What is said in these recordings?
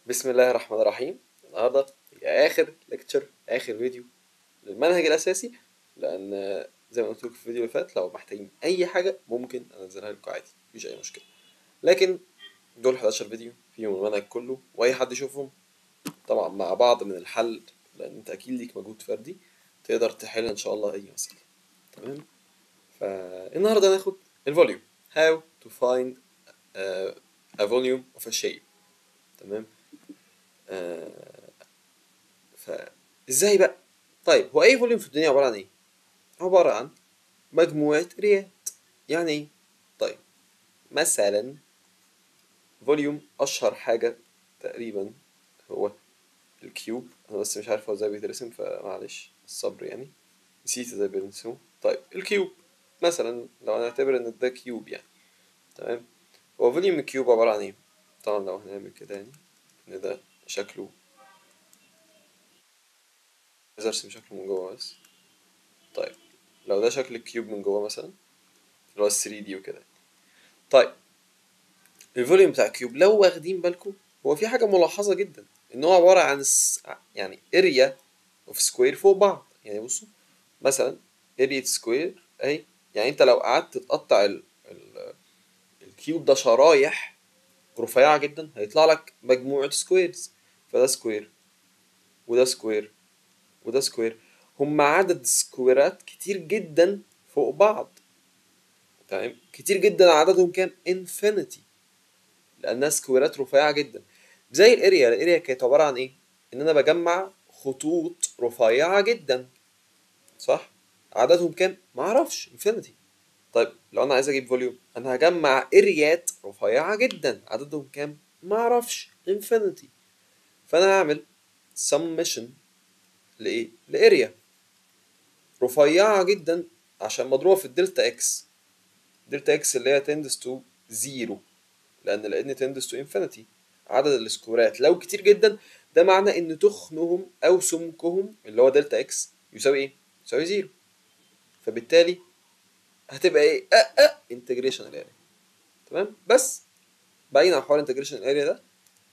بسم الله الرحمن الرحيم النهارده هي اخر ليكتشر اخر فيديو للمنهج الاساسي لان زي ما قلت لكم في الفيديو اللي فات لو محتاجين اي حاجه ممكن انزلها لكم عادي مفيش اي مشكله لكن دول 11 فيديو فيهم المنهج كله واي حد يشوفهم طبعا مع بعض من الحل لان انت اكيد ليك مجهود فردي تقدر تحل ان شاء الله اي مسألة تمام فالنهارده هناخد الفوليوم how to find uh, a volume of a shape تمام آه فازاي بقى طيب هو اي فوليوم في الدنيا عباره عن ايه عباره عن مجموعه ريات يعني ايه طيب مثلا فوليوم اشهر حاجه تقريبا هو الكيوب انا بس مش عارف هو ازاي بيترسم فمعلش الصبر يعني نسيت ازاي بيرسمه طيب الكيوب مثلا لو هنعتبر ان ده كيوب يعني تمام هو فوليوم الكيوب عباره عن ايه طبعا لو هنعمل كده يعني ان ده شكله عايز ارسم شكله من جوه بس طيب لو ده شكل الكيوب من جوه مثلا اللي هو ال 3 دي وكده طيب الفوليوم بتاع الكيوب لو واخدين بالكم هو في حاجه ملاحظه جدا ان هو عباره عن الس... يعني اريا اوف سكوير فوق بعض يعني بصوا مثلا اريا سكوير اهي يعني انت لو قعدت تقطع ال... ال... الكيوب ده شرايح رفيعة جدا هيطلع لك مجموعة سكويرز فده سكوير وده سكوير وده سكوير هم عدد سكويرات كتير جدا فوق بعض تمام كتير جدا عددهم كام انفينيتي لانها سكويرات رفيعة جدا زي الاريا الاريا كانت عبارة عن ايه ان انا بجمع خطوط رفيعة جدا صح عددهم كام معرفش انفينيتي طيب لو انا عايز اجيب فوليوم انا هجمع اريات رفيعه جدا عددهم كام ما اعرفش انفينيتي فانا هعمل سمشن لايه لاريا رفيعه جدا عشان مضروبه في الدلتا اكس دلتا اكس اللي هي تندس تو زيرو لان لان تندس تو انفينيتي عدد السكورات لو كتير جدا ده معنى ان تخنهم او سمكهم اللي هو دلتا اكس يساوي ايه يساوي زيرو فبالتالي هتبقى ايه اه اه انتجريشن الاريا تمام بس بعيد عن حوار انتجريشن الاريا ده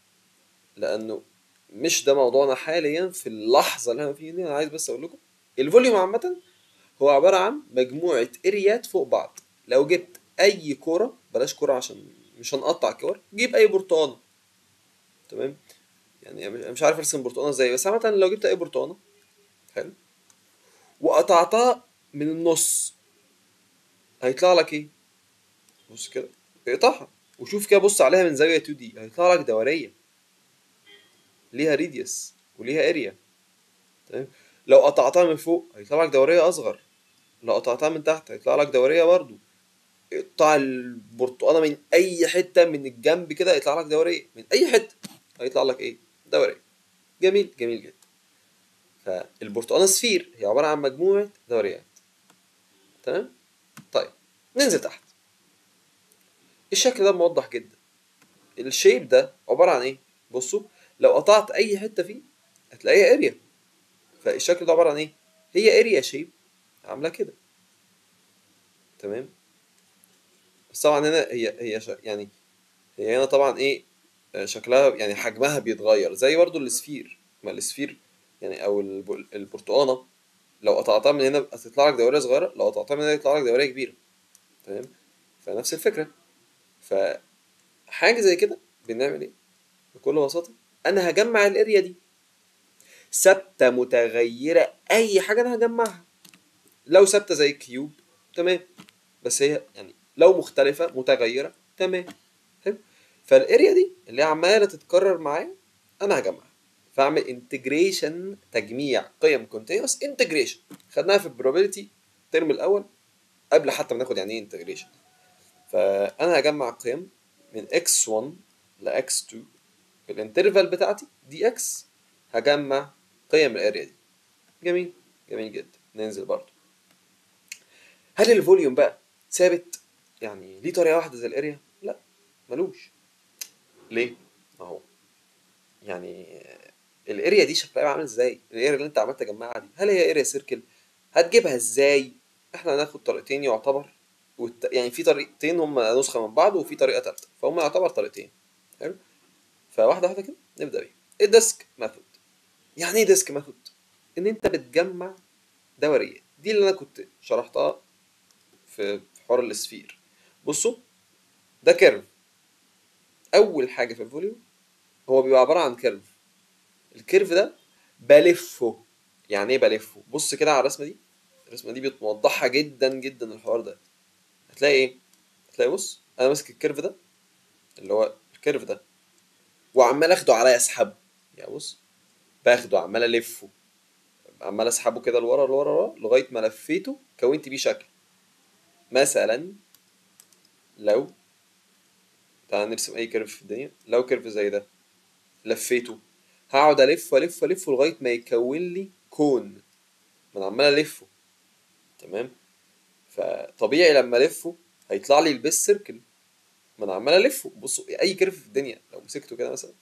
لانه مش ده موضوعنا حاليا في اللحظه اللي احنا فيها دي انا عايز بس اقول لكم الفوليوم عامه هو عباره عن مجموعه اريات فوق بعض لو جبت اي كوره بلاش كوره عشان مش هنقطع كور جيب اي برتقانه تمام يعني مش عارف ارسم برتقانه ازاي بس عامه لو جبت اي برتقانه حلو وقطعتها من النص هيطلع لك ايه بص كده اقطعها وشوف كده بص عليها من زاويه 2 دي هيطلع لك دوريه ليها ريديوس وليها اريا تمام لو قطعتها من فوق هيطلع لك دوريه اصغر لو قطعتها من تحت هيطلع لك دوريه برضو اقطع البرتقانه من اي حته من الجنب كده يطلع لك دوريه من اي حته هيطلع لك ايه دوريه جميل جميل جدا فالبرتقانه سفير هي عباره عن مجموعه دوريات تمام طيب ننزل تحت الشكل ده موضح جدا الشيب ده عبارة عن ايه بصوا لو قطعت اي حتة فيه هتلاقيها اريا فالشكل ده عبارة عن ايه هي اريا شيب عاملة كده تمام بس طبعا هنا هي هي ش... يعني هي هنا طبعا ايه شكلها يعني حجمها بيتغير زي برضو السفير ما السفير يعني او البرتقانه لو قطعتها من هنا هتطلع لك دوريه صغيره لو قطعتها من هنا يطلع لك دوريه كبيره تمام فنفس الفكره فحاجه زي كده بنعمل ايه بكل بساطه انا هجمع الاريا دي ثابته متغيره اي حاجه انا هجمعها لو ثابته زي الكيوب تمام بس هي يعني لو مختلفه متغيره تمام حلو فالاريا دي اللي عماله تتكرر معايا انا هجمعها فاعمل انتجريشن تجميع قيم كونتينوس انتجريشن خدناها في البروبابيلتي الترم الاول قبل حتى ما ناخد يعني ايه انتجريشن فانا هجمع قيم من x1 ل x2 في الانترفال بتاعتي دي x هجمع قيم الاريا دي جميل جميل جدا ننزل برضو هل الفوليوم بقى ثابت يعني ليه طريقه واحده زي الاريا لا ملوش ليه اهو يعني الاريا دي شكلها عامل ازاي الاريا اللي انت عمال تجمعها دي هل هي اريا سيركل هتجيبها ازاي احنا هناخد طريقتين يعتبر والت... يعني في طريقتين هم نسخه من بعض وفي طريقه ثالثه فهم يعتبر طريقتين حلو فواحده واحده كده نبدا بيه الديسك ميثود يعني ايه ديسك ميثود ان انت بتجمع دوريات دي اللي انا كنت شرحتها في في حوار السفير بصوا ده كيرف اول حاجه في الفوليوم هو بيبقى عباره عن كيرف الكيرف ده بلفه يعني ايه بلفه بص كده على الرسمه دي الرسمه دي بتوضحها جدا جدا الحوار ده هتلاقي ايه هتلاقي بص انا ماسك الكيرف ده اللي هو الكيرف ده وعمال اخده عليا اسحبه يعني بص باخده عمال الفه عمال اسحبه كده لورا لورا لورا لغايه ما لفيته كونت بيه شكل مثلا لو تعال نرسم اي كيرف في الدنيا لو كيرف زي ده لفيته هقعد الف والف والف لغايه ما يكون لي كون ما انا عمال الفه تمام فطبيعي لما الفه هيطلع لي البيس سيركل ما انا عمال الفه بصوا اي كيرف في الدنيا لو مسكته كده مثلا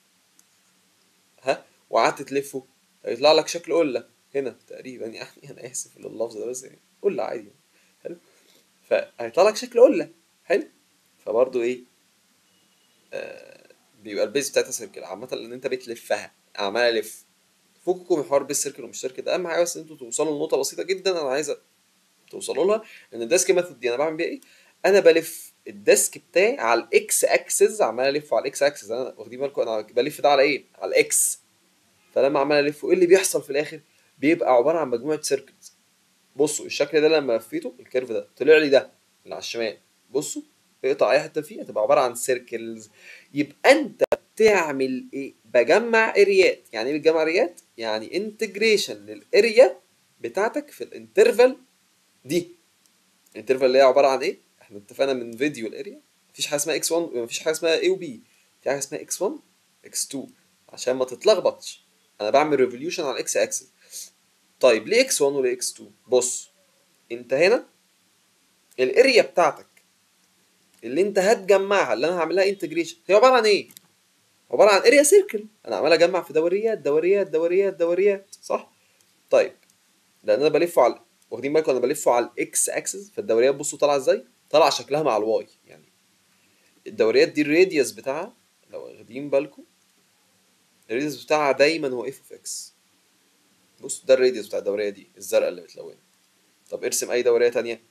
ها وقعدت تلفه هيطلع لك شكل قله هنا تقريبا يعني انا اسف لللفظ ده بس يعني قله عادي يعني. حلو فهيطلع لك شكل قله حلو فبرضه ايه آه بيبقى البيز بتاعتها سيركل عامة لأن أنت بتلفها عمال ألف فككم من حوار بيز سيركل ومش سيركل ده أهم حاجة بس إن أنتوا توصلوا لنقطة بسيطة جدا أنا عايز توصلوا لها إن الديسك ميثود دي أنا بعمل بيها إيه؟ أنا بلف الديسك بتاعي على الإكس أكسس عمال ألفه على الإكس أكسس أنا واخدين بالكم أنا بلف ده على إيه؟ على الإكس فلما عمال ألفه إيه اللي بيحصل في الآخر؟ بيبقى عبارة عن مجموعة سيركلز بصوا الشكل ده لما لفيته الكيرف ده طلع لي ده اللي على الشمال بصوا اقطع اي حته فيه هتبقى عباره عن سيركلز يبقى انت بتعمل ايه بجمع اريات يعني ايه بتجمع اريات يعني انتجريشن للاريا بتاعتك في الانترفال دي الانترفال اللي هي عباره عن ايه احنا اتفقنا من فيديو الاريا مفيش حاجه اسمها اكس 1 مفيش حاجه اسمها اي وبي في حاجه اسمها اكس 1 اكس 2 عشان ما تتلخبطش انا بعمل ريفوليوشن على الاكس اكسس طيب ليه اكس 1 وليه اكس 2 بص انت هنا الاريا بتاعتك اللي انت هتجمعها اللي انا هعملها انتجريشن هي عباره عن ايه؟ عباره عن اريا سيركل انا عمال اجمع في دوريات دوريات دوريات دوريات صح؟ طيب لان انا بلفه على واخدين بالكم انا بلفه على الاكس اكسس فالدوريات بصوا طالعه ازاي؟ طالعه شكلها مع الواي يعني الدوريات دي الراديوس بتاعها لو واخدين بالكم الراديوس بتاعها دايما هو اف اوف اكس بص ده الراديوس بتاع الدوريه دي الزرقاء اللي متلونه طب ارسم اي دوريه تانية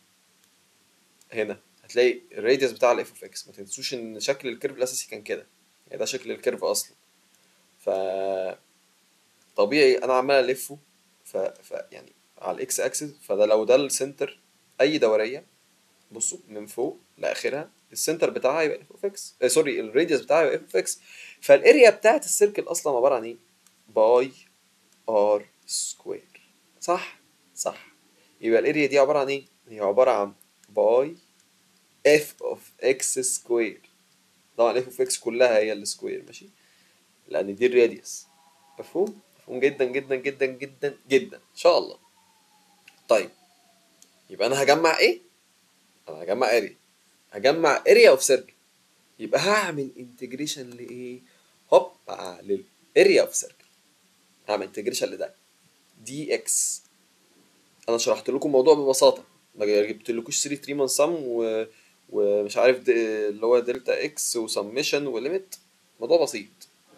هنا هتلاقي الراديوس بتاع الاف اوف اكس ما تنسوش ان شكل الكيرف الاساسي كان كده يعني ده شكل الكيرف اصلا ف طبيعي انا عمال الفه ف... ف يعني على الاكس اكسس فده لو ده السنتر اي دوريه بصوا من فوق لاخرها السنتر بتاعها يبقى اف اوف اكس آه سوري الراديوس بتاعها يبقى اف اوف اكس فالاريا بتاعت السيركل اصلا عباره عن ايه؟ باي ار سكوير صح؟ صح يبقى الاريا دي عباره عن ايه؟ هي عباره عن باي اف اوف اكس سكوير طبعا اف اوف اكس كلها هي السكوير ماشي لان دي الراديوس مفهوم مفهوم جدا جدا جدا جدا جدا ان شاء الله طيب يبقى انا هجمع ايه انا هجمع اريا هجمع اريا اوف سيركل يبقى هعمل انتجريشن لايه هوب للاريا اوف سيركل هعمل انتجريشن لده دي اكس انا شرحت لكم الموضوع ببساطه ما جبت لكوش 3 3 من سم و... ومش عارف د... اللي هو دلتا اكس وسمشن وليميت موضوع بسيط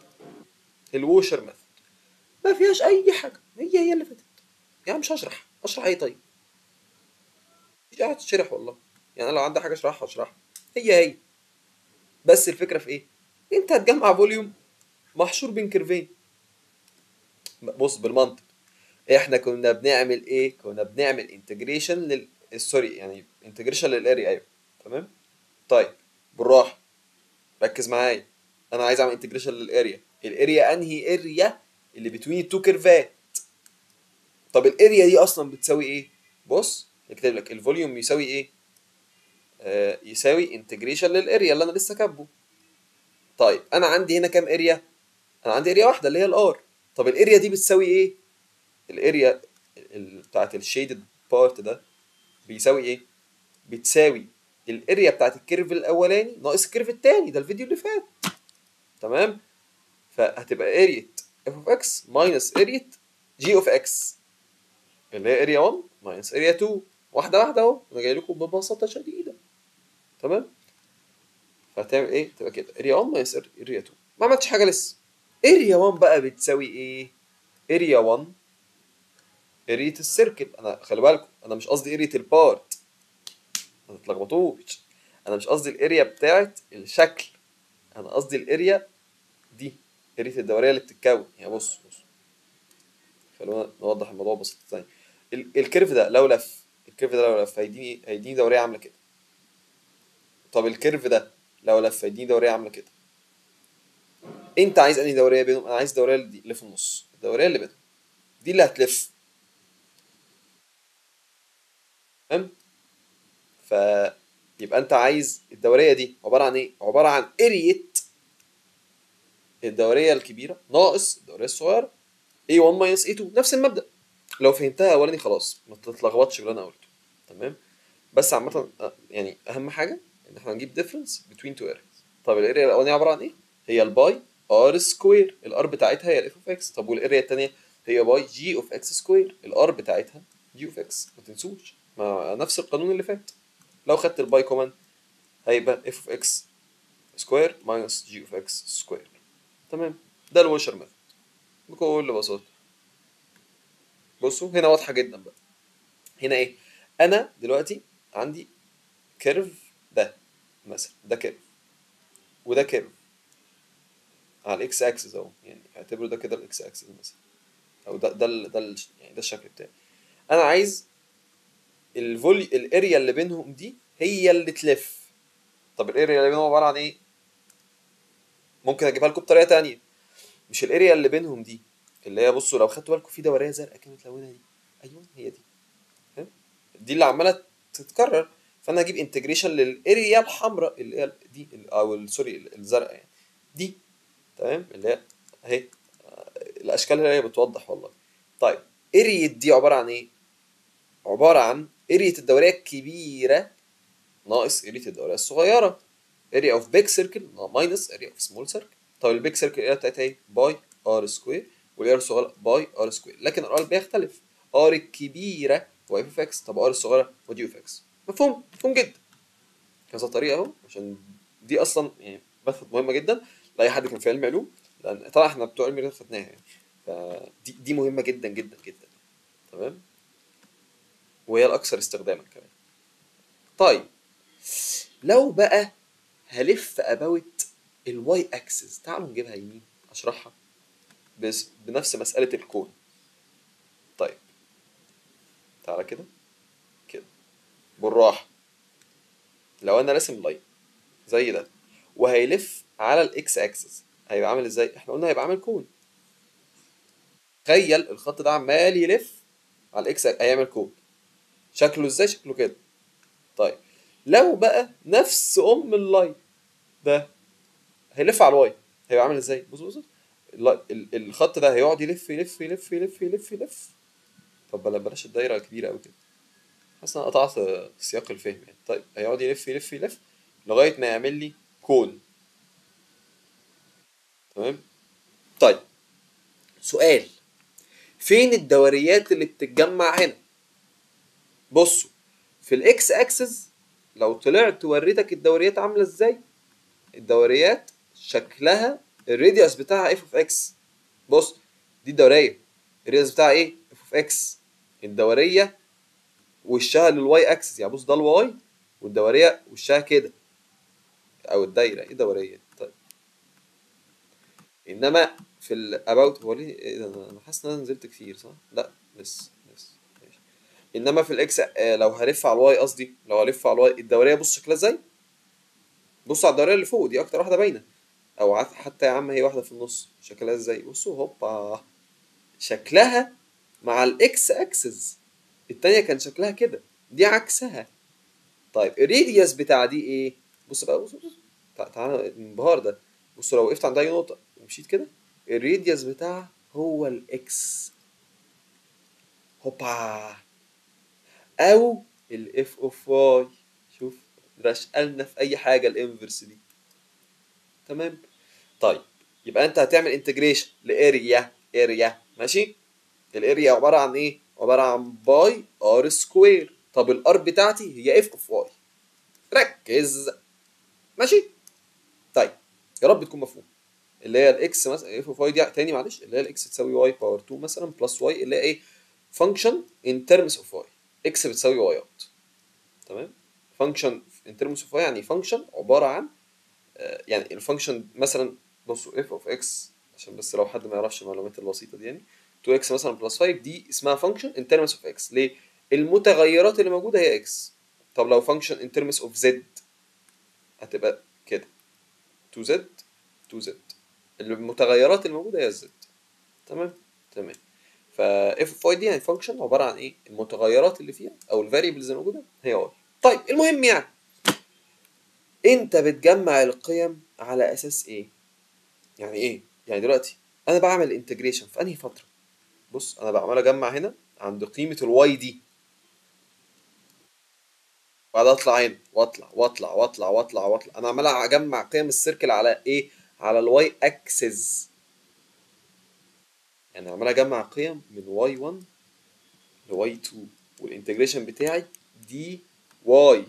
الووشر ميثود ما فيهاش اي حاجه هي هي اللي فاتت يعني مش هشرح اشرح ايه طيب مش قاعد تشرح والله يعني أنا لو عندي حاجه اشرحها اشرحها هي هي بس الفكره في ايه انت هتجمع فوليوم محشور بين كيرفين بص بالمنطق احنا كنا بنعمل ايه كنا بنعمل انتجريشن لل سوري يعني انتجريشن للاريا ايوه تمام طيب بالراحه ركز معايا انا عايز اعمل انتجريشن للاريا الاريا انهي اريا اللي بتوين التو كيرفات طب الاريا دي اصلا بتساوي ايه بص يكتب لك الفوليوم يساوي ايه آه يساوي انتجريشن للاريا اللي انا لسه كاتبه طيب انا عندي هنا كام اريا انا عندي اريا واحده اللي هي الار طب الاريا دي بتساوي ايه الاريا ال- بتاعت الشيدد بارت ده بيساوي ايه بتساوي الاريا بتاعت الكيرف الاولاني ناقص الكيرف التاني ده الفيديو اللي فات تمام فهتبقى اريا اف اوف اكس ماينس اريا جي اوف اكس اللي هي اريا 1 ماينس اريا 2 واحده واحده اهو انا جاي لكم ببساطه شديده تمام فهتعمل ايه تبقى كده اريا 1 ماينس اريا 2 ما عملتش حاجه لسه اريا 1 بقى بتساوي ايه اريا 1 اريا السيركل انا خلي بالكم انا مش قصدي اريا البارت ما تتلخبطوش انا مش قصدي الاريا بتاعت الشكل انا قصدي الاريا دي اريا الدوريه اللي بتتكون يعني بص بص خلونا نوضح الموضوع ببساطه ثانيه ال- الكيرف ده لو لف الكيرف ده لو لف هيديني هيديني دوريه عامله كده طب الكيرف ده لو لف هيديني دوريه عامله كده انت عايز انهي دوريه بينهم انا عايز الدوريه اللي اللي في النص الدوريه اللي بينهم دي اللي هتلف تمام فيبقى انت عايز الدوريه دي عباره عن ايه عباره عن ارية الدوريه الكبيره ناقص الدوريه الصغيره A1 minus A2 نفس المبدأ لو فهمتها اولاني خلاص ما تتلخبطش باللي انا قلته تمام بس عامة آه، يعني أهم حاجة إن إحنا نجيب difference between two areas طب الاريا الأولانية عبارة عن إيه؟ هي الباي ار سكوير الار بتاعتها هي الاف اوف اكس طب والاريا التانية هي باي جي اوف اكس سكوير الار بتاعتها جي اوف اكس ما تنسوش مع نفس القانون اللي فات لو خدت الباي كومان هيبقى اف اوف اكس سكوير ماينس جي اوف اكس سكوير تمام ده الوشر ميثود بكل بساطة بصوا هنا واضحة جدا بقى هنا ايه انا دلوقتي عندي كيرف ده مثلا ده كيرف وده كيرف على الاكس اكسس اهو يعني اعتبره ده كده الاكس اكسس مثلا او ده ده ال- ده ال- يعني ده الشكل بتاعي انا عايز الفولي الاريا اللي بينهم دي هي اللي تلف طب الاريا اللي بينهم عباره عن ايه ممكن اجيبها لكم بطريقه تانية مش الاريا اللي بينهم دي اللي هي بصوا لو خدتوا بالكم في دوريه زرقاء كده متلونه دي ايوه هي دي فاهم دي اللي عماله تتكرر فانا هجيب انتجريشن للاريا الحمراء اللي هي دي او ال- سوري الزرقاء يعني دي تمام اللي هي اهي آه، الاشكال اللي هي بتوضح والله طيب اريا دي عباره عن ايه عباره عن اريا الدوريه الكبيره ناقص اريا الدوريه الصغيره اريا اوف بيج سيركل ماينس اريا اوف سمول سيركل طب البيج سيركل الاريا بتاعتها ايه باي ار سكوير والاريا الصغيره باي ار سكوير لكن الار بيختلف ار الكبيره هو اف اوف اكس طب ار الصغيره هو دي اوف اكس مفهوم مفهوم جدا كذا طريقه اهو عشان دي اصلا يعني ميثود مهمه جدا لاي حد كان في علم علوم لان طبعا احنا بتوع علم رياضه خدناها يعني فدي دي مهمه جدا جدا جدا تمام وهي الاكثر استخداما كمان طيب لو بقى هلف اباوت الواي اكسس تعالوا نجيبها يمين اشرحها بس بنفس مساله الكون طيب تعالى كده كده بالراحه لو انا راسم لاين زي ده وهيلف على الاكس اكسس هيبقى عامل ازاي احنا قلنا هيبقى عامل كون تخيل الخط ده عمال يلف على الاكس هيعمل كون شكله ازاي شكله كده طيب لو بقى نفس ام اللاين ده هيلف على الواي هيبقى عامل ازاي بص بص الل- ال- الخط ده هيقعد يلف يلف يلف يلف يلف يلف طب بلا- بلاش الدايره كبيره قوي كده حاسس ان انا قطعت سياق الفهم يعني طيب هيقعد يلف يلف يلف لغايه ما يعمل لي كون تمام طيب سؤال فين الدوريات اللي بتتجمع هنا بصوا في الاكس اكسس لو طلعت وريتك الدوريات عامله ازاي الدوريات شكلها الراديوس بتاعها اف اوف اكس بص دي الدوريه الراديوس بتاعها ايه اف اوف اكس الدوريه وشها للواي اكسس يعني بص ده الواي والدوريه وشها كده او الدايره ايه دوريه طيب انما في الاباوت هو ليه إيه ده؟ انا أنا حاسس ان انا نزلت كتير صح لا لسه لسه ماشي انما في الاكس آه، لو هلف على الواي قصدي لو هلف على الواي الدوريه بص شكلها ازاي بص على الدوريه اللي فوق دي اكتر واحده باينه او عت- حتى يا عم هي واحده في النص شكلها ازاي بصوا هوبا شكلها مع الاكس اكسس التانية كان شكلها كده دي عكسها طيب الريديوس بتاع دي ايه بص بقى بص بص تع- تعالى الانبهار ده بص لو وقفت عند اي نقطه ومشيت كده الريديوس بتاعها هو الاكس هوبا او الاف اوف واي شوف رشقلنا في اي حاجه الانفرس دي تمام طيب يبقى انت هتعمل انتجريشن لاريا اريا ماشي الاريا عباره عن ايه عباره عن باي ار سكوير طب الار بتاعتي هي اف اوف واي ركز ماشي طيب يا رب تكون مفهوم اللي هي الاكس مثلا اف اوف واي دي تاني معلش اللي هي الاكس تساوي واي باور 2 مثلا بلس واي اللي هي ايه فانكشن ان ترمز اوف واي اكس بتساوي وايات تمام فانكشن ان ترمز اوف واي يعني فانكشن عباره عن آه، يعني الفانكشن مثلا بصوا اف اوف اكس عشان بس لو حد ما يعرفش المعلومات البسيطه دي يعني 2 اكس مثلا بلس 5 دي اسمها فانكشن ان ترمز اوف اكس ليه المتغيرات اللي موجوده هي اكس طب لو فانكشن ان ترمز اوف زد هتبقى كده 2 زد 2 زد المتغيرات الموجوده هي الزد تمام تمام فا اف اوف واي دي يعني فانكشن عباره عن ايه المتغيرات اللي فيها او الفاريبلز الموجوده هي واي طيب المهم يعني انت بتجمع القيم على اساس ايه يعني ايه يعني دلوقتي انا بعمل انتجريشن في انهي فتره بص انا بعمل اجمع هنا عند قيمه الواي دي بعد اطلع هنا واطلع واطلع واطلع واطلع واطلع انا عمال اجمع قيم السيركل على ايه على الواي اكسس يعني عمال اجمع قيم من واي 1 لواي 2 والانتجريشن بتاعي دي واي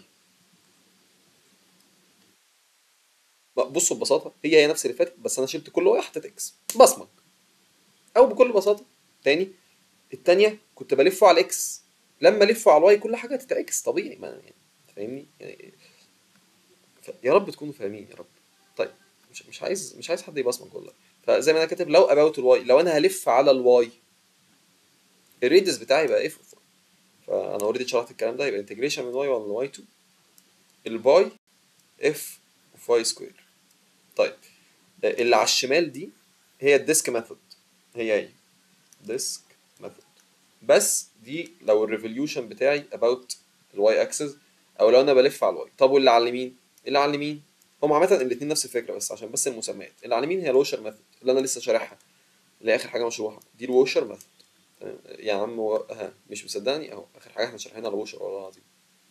بصوا ببساطه هي هي نفس اللي فاتت بس انا شلت كل واي حطيت اكس بصمج او بكل بساطه تاني التانية كنت بلفه على الاكس لما الفه على الواي كل حاجه هتتعكس طبيعي ما يعني فاهمني يعني ف- يا رب تكونوا فاهمين يا رب طيب مش مش عايز مش عايز حد يبصمج والله فزي ما انا كاتب لو اباوت الواي لو انا هلف على الواي الريدس بتاعي يبقى اف اوف فانا اوريدي شرحت الكلام ده يبقى انتجريشن من واي 1 لواي 2 الباي اف اوف واي سكوير طيب اللي على الشمال دي هي الديسك ميثود هي هي ديسك ميثود بس دي لو الريفوليوشن بتاعي about الواي اكسس او لو انا بلف على الواي طب واللي على اليمين اللي على اليمين هم عامه الاثنين نفس الفكره بس عشان بس المسميات اللي على اليمين هي الوشر ميثود اللي انا لسه شارحها اللي هي اخر حاجه مشروحه دي الوشر ميثود تمام يا عم و... ها مش مصدقني اهو اخر حاجه احنا شارحينها الوشر والله العظيم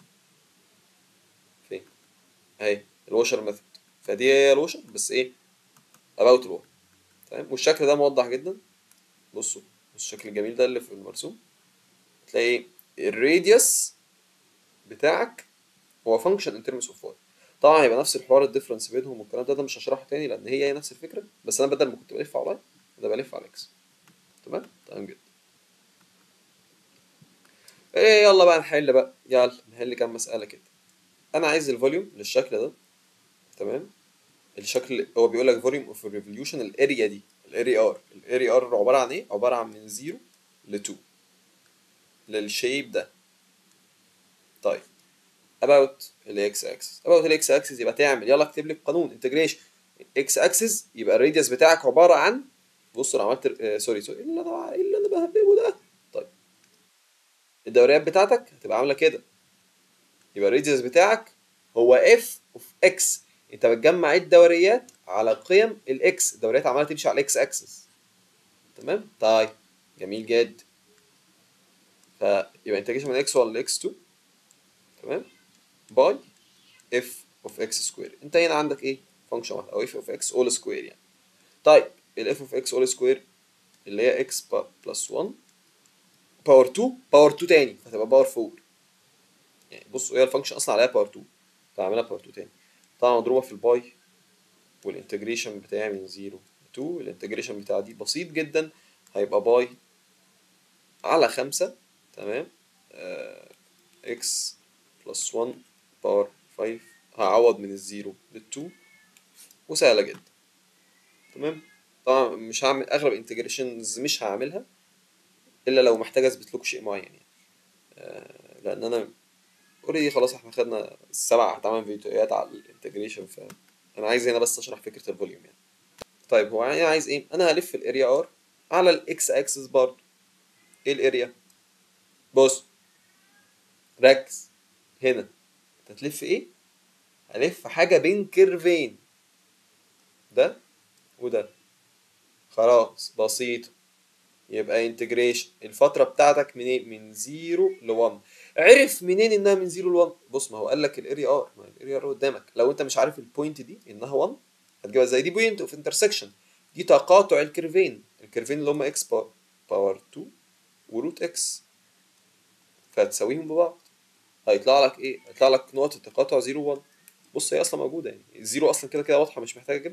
فين اهي الوشر ميثود فدي هي الوشر بس ايه about الواي تمام والشكل ده موضح جدا بصوا الشكل الجميل ده اللي في المرسوم تلاقي الراديوس بتاعك هو فانكشن ان ترمز اوف واي طبعا هيبقى نفس الحوار الديفرنس بينهم والكلام ده ده مش هشرحه تاني لان هي هي نفس الفكره بس انا بدل ما كنت بلف على واي انا بلف على اكس تمام تمام جدا ايه يلا بقى نحل بقى يلا نحل كام مساله كده انا عايز الفوليوم للشكل ده تمام الشكل هو بيقول لك فوليوم اوف ريفوليوشن الاريا دي الاريا ار الاريا ار عباره عن ايه عباره عن من 0 ل 2 للشيب ده طيب about الاكس اكسس about الاكس اكسس يبقى تعمل يلا اكتب لي القانون انتجريشن اكس اكسس يبقى الراديوس بتاعك عباره عن بص انا عملت آه سوري سوري إيه اللي انا إيه اللي انا بهببه ده طيب الدوريات بتاعتك هتبقى عامله كده يبقى الراديوس بتاعك هو اف اوف اكس انت بتجمع الدوريات على قيم الاكس الدوريات عماله تمشي على الاكس اكسس تمام طيب جميل جدا فيبقى انتجريشن من اكس 1 لاكس 2 تمام باي اف اوف اكس سكوير انت هنا عندك ايه فانكشن واحده او اف اوف اكس اول سكوير يعني طيب الاف اوف اكس اول سكوير اللي هي اكس بلس 1 باور 2 باور 2 تاني هتبقى باور 4 يعني بصوا هي الفانكشن اصلا عليها باور 2 فاعملها باور 2 تاني طبعا مضروبه في الباي والانتجريشن بتاعي من 0 ل 2 الانتجريشن بتاع دي بسيط جدا هيبقى باي على 5 تمام آه اكس بلس 1 باور 5 هعوض من الزيرو للتو وسهلة جدا تمام طبعا مش هعمل اغلب انتجريشنز مش هعملها الا لو محتاج اثبت لكم شيء معين يعني آه لان انا اوريدي خلاص احنا خدنا سبع تمن فيديوهات على الانتجريشن فانا عايز هنا بس اشرح فكره الفوليوم يعني طيب هو يعني عايز ايه انا هلف الاريا ار على الاكس اكسس برضه ايه الاريا بص ركز هنا انت هتلف ايه هلف حاجه بين كيرفين ده وده خلاص بسيط يبقى انتجريشن الفتره بتاعتك من ايه من 0 ل 1 عرف منين انها من 0 ل 1 بص ما هو قال لك الاريا ار ما الاريا ار قدامك لو انت مش عارف البوينت دي انها 1 هتجيبها زي دي بوينت اوف انترسكشن دي تقاطع الكيرفين الكيرفين اللي هم اكس باور 2 وروت اكس فهتساويهم ببعض هيطلع لك ايه؟ هيطلع لك نقط التقاطع 0 1 بص هي اصلا موجوده يعني الزيرو اصلا كده كده واضحه مش محتاجه كده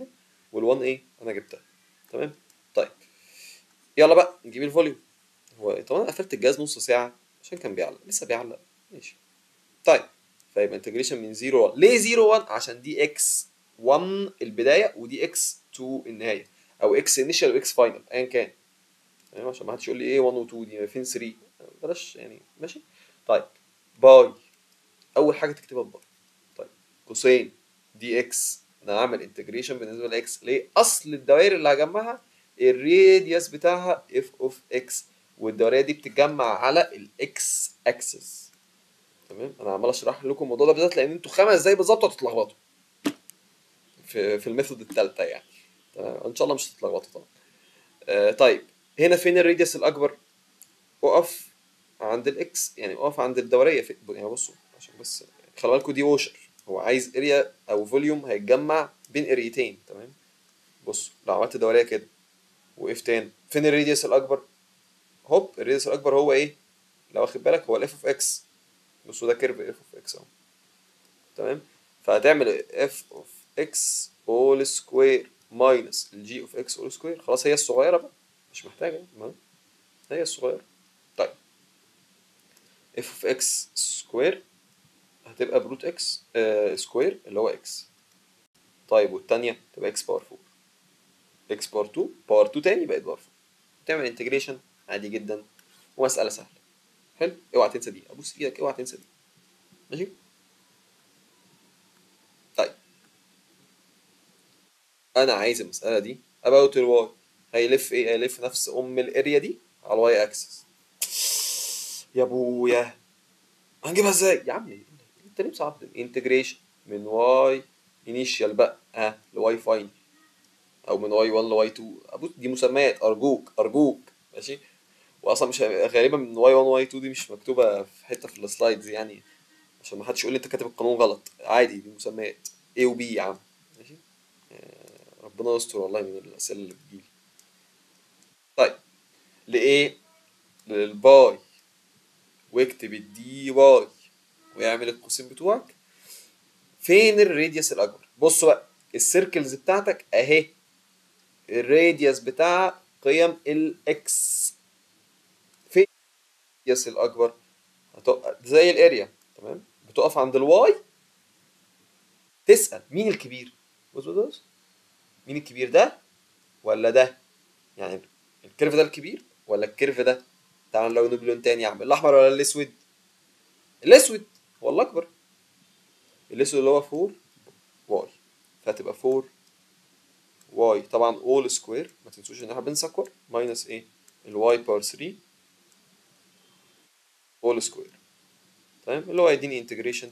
وال1 ايه انا جبتها تمام طيب يلا بقى نجيب الفوليوم هو طبعا انا قفلت الجهاز نص ساعه عشان كان بيعلق لسه بيعلق ماشي طيب فيبقى انتجريشن من 0 1 ليه 0 1 عشان دي اكس 1 البدايه ودي اكس 2 النهايه او اكس انيشال واكس فاينل ايا كان تمام عشان ما حدش يقول لي ايه 1 و 2 دي فين 3 بلاش يعني ماشي طيب باي اول حاجه تكتبها باي طيب قوسين دي اكس انا هعمل انتجريشن بالنسبه لاكس ليه اصل الدوائر اللي هجمعها الراديوس بتاعها اف اوف اكس والدوريه دي بتتجمع على الاكس اكسس تمام انا عمال اشرح لكم الموضوع ده بالذات لان انتوا خمس دقايق بالظبط هتتلخبطوا في في الميثود الثالثه يعني تمام ان شاء الله مش هتتلخبطوا طبعا آه طيب هنا فين الراديوس الاكبر اقف عند الاكس يعني اقف عند الدوريه في يعني بصوا عشان بس خلي بالكوا دي ووشر هو عايز اريا او فوليوم هيتجمع بين اريتين تمام بص لو عملت دوريه كده وقفت تاني فين الراديوس الاكبر هوب الراديوس الاكبر هو ايه لو واخد بالك هو الاف اوف اكس بصوا ده كيرف اف اوف اكس اهو تمام فهتعمل اف اوف اكس اول سكوير ماينس الجي اوف اكس اول سكوير خلاص هي الصغيره بقى مش محتاجه ما هي الصغيره طيب اف اوف اكس سكوير هتبقى بروت اكس آه سكوير اللي هو اكس طيب والتانية تبقى اكس باور 4 اكس باور 2 باور 2 تاني بقت باور 4 تعمل انتجريشن عادي جدا ومسألة سهلة حلو اوعى تنسى دي ابوس ايدك اوعى تنسى دي ماشي طيب انا عايز المسألة دي about الواي هيلف ايه هيلف نفس ام الاريا دي على الواي اكسس يا ابويا هنجيبها ازاي يا عم انت ليه مصعب انتجريشن من واي انيشال بقى ها لواي فاينل او من واي 1 لواي 2 ابوس دي مسميات ارجوك ارجوك ماشي واصلا مش غالبا من واي 1 واي 2 دي مش مكتوبه في حته في السلايدز يعني عشان ما حدش يقول لي انت كاتب القانون غلط عادي دي مسميات A و B يا عم ماشي آه، ربنا يستر والله من الاسئله اللي بتجيلي طيب لايه للباي واكتب الدي واي ويعمل القوسين بتوعك فين الراديوس الاكبر بصوا بقى السيركلز بتاعتك اهي الراديوس بتاع قيم الاكس فين الراديوس الاكبر هتق... زي الاريا تمام بتقف عند الواي تسال مين الكبير بص بص بص مين الكبير ده ولا ده يعني الكيرف ده الكبير ولا الكيرف ده تعال لو بلون تاني يا عم الاحمر ولا الاسود الاسود هو الاكبر الاسود اللي هو 4 واي فهتبقى 4 واي طبعا اول سكوير ما تنسوش ان احنا بنسكور ماينس ايه الواي باور 3 اول سكوير تمام اللي هو هيديني انتجريشن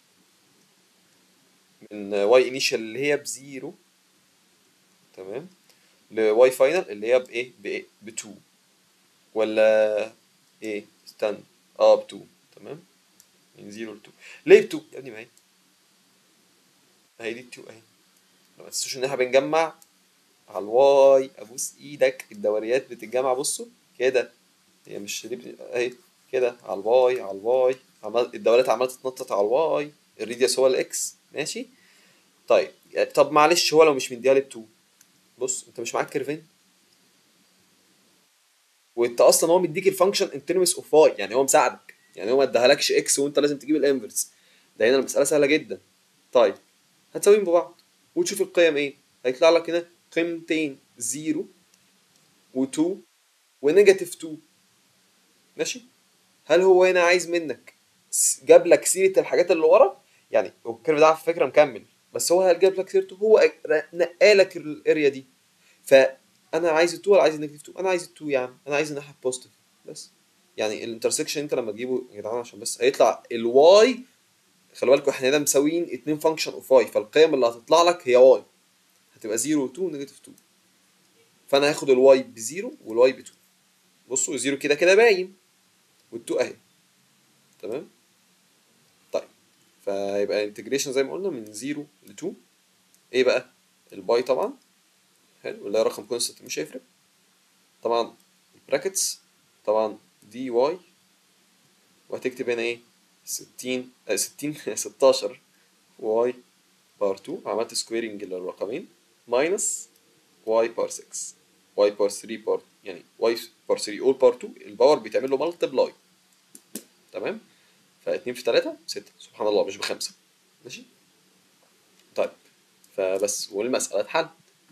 من واي انيشال اللي هي بزيرو تمام لواي فاينل اللي هي بايه بايه ب 2 ولا ايه استنى اه ب 2 تمام من 0 ل 2 ليه ب 2 يا ابني ما هي هي دي 2 اهي ما تنسوش ان احنا بنجمع على الواي ابوس ايدك الدوريات بتتجمع بصوا كده هي مش دي بت- اهي كده على الواي على الواي عمال الدوريات عماله تتنطط على الواي الريديوس هو الاكس ماشي طيب طب معلش هو لو مش مديها لي ب 2 بص انت مش معاك كيرفين وانت اصلا هو مديك الفانكشن ان ترمز اوف واي يعني هو مساعدك يعني هو ما اداهالكش اكس وانت لازم تجيب الانفرس ده هنا المساله سهله جدا طيب هتساويهم ببعض وتشوف القيم ايه هيطلع لك هنا قيمتين 0 و2 ونيجاتيف 2 ماشي هل هو هنا عايز منك س- جاب لك سيره الحاجات اللي ورا يعني هو الكيرف ده على فكره مكمل بس هو هل جاب لك سيرته هو نقالك الاريا دي فانا عايز ال2 ولا عايز النيجاتيف 2 انا عايز ال2 يا عم انا عايز الناحيه البوزيتيف بس يعني الانترسكشن انت لما تجيبه يا جدعان عشان بس هيطلع الواي خلي بالكوا احنا هنا مساويين اتنين فانكشن اوف واي فالقيم اللي هتطلع لك هي واي هتبقى 0 و2 ونيجاتيف 2 فانا هاخد الواي بزيرو والواي ب2 بصوا زيرو كده كده باين وال2 اهي تمام طيب فيبقى انتجريشن زي ما قلنا من 0 ل 2 ايه بقى الباي طبعا حلو اللي هي رقم كونستنت مش هيفرق طبعا البراكتس طبعا دي واي وهتكتب هنا ايه 60 آه 60 16 واي بار 2 عملت سكويرنج للرقمين ماينس واي بار 6 واي بار 3 بار يعني واي بار 3 اول بار 2 الباور بيتعمل له مالتبلاي تمام ف 2 في 3 6 سبحان الله مش بخمسه ماشي طيب فبس والمسألة اتحل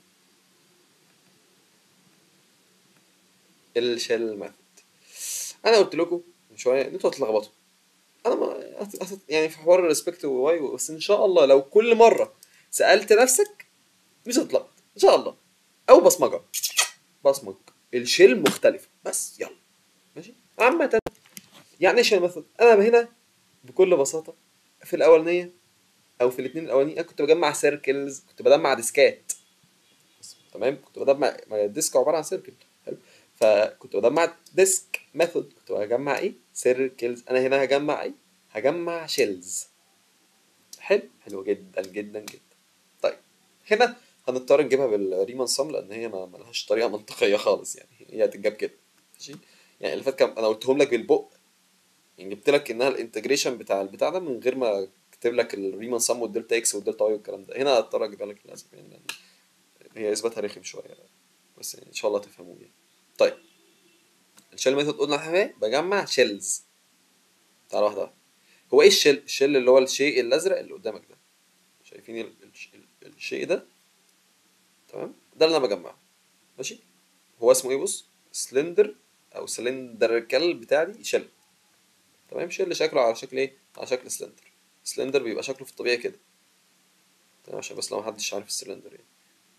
الشيل ميثود انا قلت لكم من شويه ان انتوا هتتلخبطوا انا ما يعني في حوار الريسبكت واي بس ان شاء الله لو كل مره سالت نفسك مش هتتلخبط ان شاء الله او بصمجه بصمج الشيل مختلفه بس يلا ماشي عامه يعني ايه شيل ميثود انا هنا بكل بساطه في الاولانيه او في الاثنين الاولانيين انا كنت بجمع سيركلز كنت بجمع ديسكات تمام كنت بجمع ما الديسك عباره عن سيركل حلو فكنت بجمع ديسك ميثود كنت بجمع ايه سيركلز انا هنا هجمع ايه هجمع شيلز حلو حلو جدا جدا جدا طيب هنا هنضطر نجيبها بالريمان سم لان هي ما ملهاش طريقه منطقيه خالص يعني هي هتتجاب كده ماشي يعني اللي فات كان انا قلتهم لك بالبق يعني جبت لك انها الانتجريشن بتاع البتاع ده من غير ما اكتب لك الريمان سم والدلتا اكس والدلتا واي والكلام ده هنا هضطر اجيبها لك للاسف يعني لان هي اثباتها رخم شويه بس يعني ان شاء الله تفهموه يعني طيب الشيل ميثود قلنا احنا بجمع شيلز تعالى واحده واحده هو ايه الشيل الشيل اللي هو الشيء الازرق اللي قدامك ده شايفين ال... ال... الشيء ده تمام ده اللي انا بجمعه ماشي هو اسمه ايه بص سلندر او سلندركال بتاع دي شيل تمام شيل شكله على شكل ايه على شكل سلندر سلندر بيبقى شكله في الطبيعي كده تمام عشان بس لو محدش عارف السلندر يعني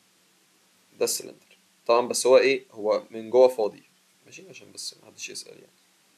ده السلندر طبعا بس هو ايه هو من جوه فاضي ماشي عشان بس محدش يسأل يعني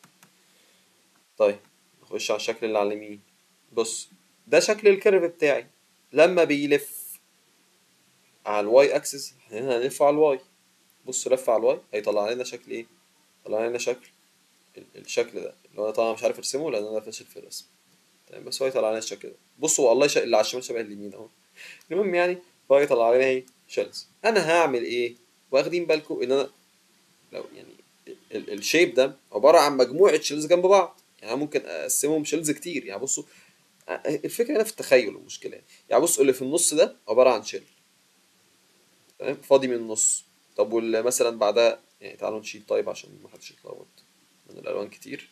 طيب نخش على الشكل اللي على اليمين بص ده شكل الكيرف بتاعي لما بيلف على الواي اكسس هنا هنلف على الواي بص لف على الواي هيطلع لنا شكل ايه طلع لنا شكل الشكل ده اللي هو طبعا مش عارف ارسمه لان انا فاشل في الرسم تمام بس هو يطلع لنا الشكل ده بصوا والله شا... اللي على الشمال شبه اليمين اهو المهم يعني هو يطلع لنا ايه شيلز انا هعمل ايه واخدين بالكم ان انا لو يعني ال... الشيب ده عباره عن مجموعه شيلز جنب بعض يعني ممكن اقسمهم شيلز كتير يعني بصوا الفكره هنا في التخيل المشكله يعني, يعني بصوا اللي في النص ده عباره عن شيل تمام فاضي من النص طب واللي مثلا بعدها يعني تعالوا نشيل طيب عشان ما حدش يتلخبط من الالوان كتير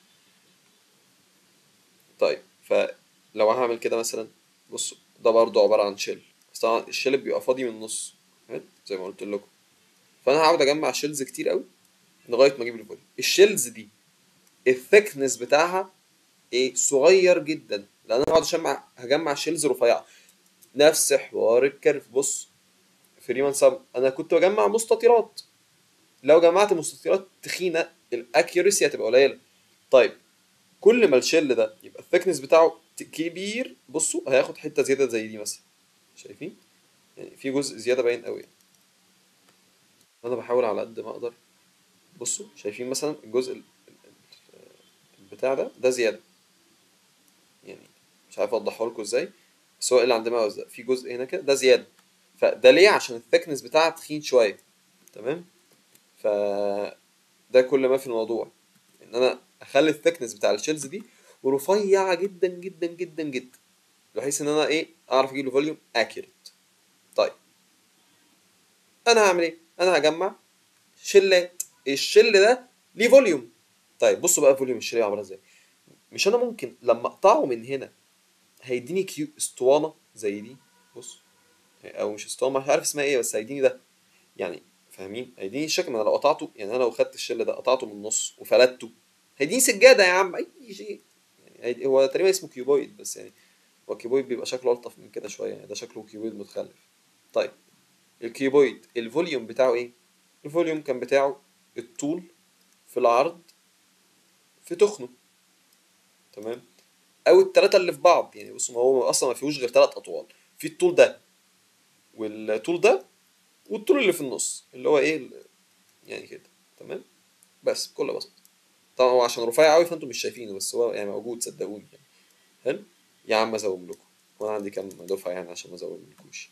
طيب فلو هعمل كده مثلا بصوا ده برضو عباره عن شيل بس طبعا الشيل بيبقى فاضي من النص زي ما قلت لكم فانا هقعد اجمع شيلز كتير قوي لغايه ما اجيب الفوليوم الشيلز دي الثيكنس بتاعها ايه صغير جدا لان انا هقعد اجمع هجمع شيلز رفيعه نفس حوار الكيرف بص في ريمان سام انا كنت بجمع مستطيلات لو جمعت مستطيلات تخينه الاكيوريسي هتبقى قليله طيب كل ما الشيل ده يبقى الثيكنس بتاعه كبير بصوا هياخد حته زياده زي دي مثلا شايفين يعني في جزء زياده باين قوي يعني. انا بحاول على قد ما اقدر بصوا شايفين مثلا الجزء البتاع ده ده زياده يعني مش عارف اوضحه لكم ازاي بس هو اللي عند ماوس ده في جزء هنا كده ده زياده فده ليه عشان الثيكنس بتاعها تخين شويه تمام ف ده كل ما في الموضوع ان انا اخلي الثيكنس بتاع الشيلز دي رفيعه جدا جدا جدا جدا بحيث ان انا ايه اعرف اجيب له فوليوم اكيوريت طيب انا هعمل ايه انا هجمع شلات الشل ده ليه فوليوم طيب بصوا بقى فوليوم الشل عباره ازاي مش انا ممكن لما اقطعه من هنا هيديني كيو اسطوانه زي دي بص او مش اسطوانه مش عارف اسمها ايه بس هيديني ده يعني فاهمين هيديني الشكل ما انا لو قطعته يعني انا لو خدت الشل ده قطعته من النص وفلتته هيديني سجاده يا عم اي شيء يعني هو تقريبا اسمه كيوبويد بس يعني هو كيوبويد بيبقى شكله الطف من كده شويه يعني ده شكله كيوبويد متخلف طيب الكيوبويد الفوليوم بتاعه ايه الفوليوم كان بتاعه الطول في العرض في تخنه تمام او الثلاثه اللي في بعض يعني بصوا ما هو اصلا ما فيهوش غير ثلاث اطوال في الطول ده والطول ده والطول اللي في النص اللي هو ايه يعني كده تمام بس بكل بساطه طبعا هو عشان رفيع قوي فانتم مش شايفينه بس هو يعني موجود صدقوني يعني حلو يا عم ازوم لكم وانا عندي كام دفعه يعني عشان ما ازوملكوش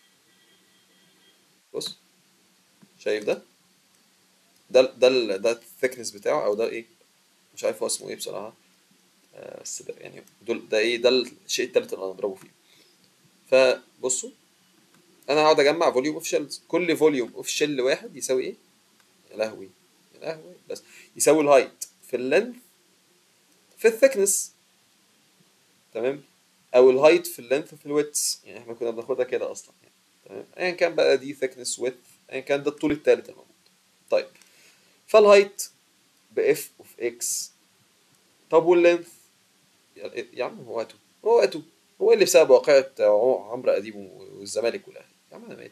بص شايف ده ده ده ال ده الثيكنس بتاعه او ده ايه مش عارف هو اسمه ايه بصراحه آه بس ده يعني دول ده ايه ده الشيء التالت اللي انا هضربه فيه فبصوا انا هقعد اجمع فوليوم اوف شيلز كل فوليوم اوف شيل واحد يساوي ايه يا لهوي يا لهوي بس يساوي الهايت في اللينث في الثيكنس تمام او الهايت في اللينث في الويتس يعني احنا كنا بناخدها كده اصلا يعني تمام ايا كان بقى دي ثيكنس ويت ايا كان ده الطول الثالث الموجود طيب فالهايت باف اوف اكس طب واللينث يا عم هو اتو هو اتو هو اللي بسبب واقعة عمرو اديب والزمالك والاهلي يا عم انا مالي